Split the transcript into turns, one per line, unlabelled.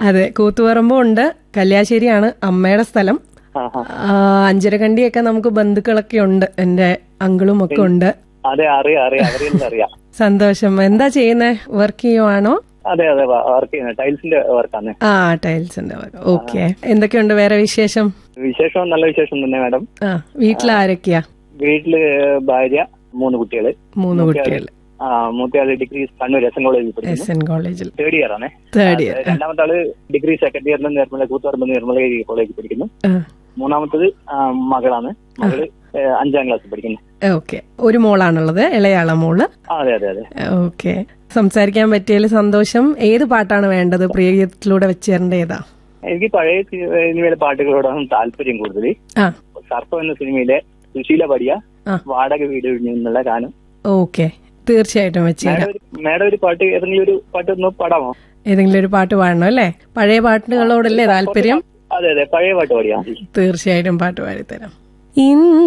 അതെ കൂത്തുപറമ്പും ഉണ്ട് കല്യാശ്ശേരിയാണ് അമ്മയുടെ സ്ഥലം
ആ, ആ.
ആ, അഞ്ചരക്കണ്ടിയൊക്കെ നമുക്ക് ബന്ധുക്കളൊക്കെ ഉണ്ട് എന്റെ അങ്കിളും ഒക്കെ ഉണ്ട്
അതെ അറിയാം അറിയാം അവരെല്ലാം അറിയാം
സന്തോഷം എന്താ ചെയ്യുന്നേ വർക്ക് ചെയ്യുവാണോ
അതെ അതെ വർക്ക് ചെയ്യുന്നത് ടൈൽസിന്റെ വർക്കാണ്
ആ ടൈൽസിന്റെ വർക്ക് ഓക്കെ എന്തൊക്കെയുണ്ട് വേറെ വിശേഷം
വിശേഷം നല്ല വിശേഷം തന്നെ മാഡം
ആ വീട്ടിൽ ആരൊക്കെയാ
വീട്ടില് ഭാര്യ മൂന്ന് കുട്ടികള്
മൂന്ന് കുട്ടികൾ
ആ മൂത്തയാള് ഡിഗ്രി കണ്ണൂർ എസ് എൻ കോളേജിൽ പഠിക്കുന്നു
എസ് എൻ കോളേജിൽ
തേർഡ് ഇയർ ആണ്
തേർഡ് ഇയർ
രണ്ടാമത്തെ ആള് ഡിഗ്രി സെക്കൻഡ് ഇയറിൽ നിർമ്മല കൂത്തുപറമ്പ് നിർമ്മല കോളേജിൽ പഠിക്കുന്നു മൂന്നാമത്തത് ആ, മകളാണ് മകള് ഏ, അഞ്ചാം ക്ലാസ്സിൽ പഠിക്കുന്നു
ഓക്കെ ഒരു മോളാണുള്ളത് ഇളയാള മോള്
ആ, അതെ അതെ അതെ
ഓക്കെ സംസാരിക്കാൻ പറ്റിയതിൽ സന്തോഷം ഏത് പാട്ടാണ് വേണ്ടത് പ്രിയത്തിലൂടെ വെച്ചേരേണ്ട ഏതാ
എനിക്ക് പഴയ സി- സിനിമയിലെ പാട്ടുകളോടാണ് താല്പര്യം കൂടുതൽ
ആ
സർപ്പം എന്ന സിനിമയിലെ സുശീല പടിയ
ആ.
വാടക വീട് ഒഴിഞ്ഞു എന്നുള്ള ഗാനം
ഓക്കെ തീർച്ചയായിട്ടും വെച്ചേരാം
മാഡം ഒരു- മാഡം ഒരു പാട്ട് ഏതെങ്കിലും ഒരു പാട്ട് ഒന്ന് പാടാമോ
ഏതെങ്കിലും ഒരു പാട്ട് പാടണം അല്ലേ പഴയ പാട്ടുകളോടല്ലേ താല്പര്യം
അതെ അതെ പഴയ പാട്ട് പാടിയാ മതി
തീർച്ചയായിട്ടും പാട്ട് പാടിത്തരാം ഇന്ന്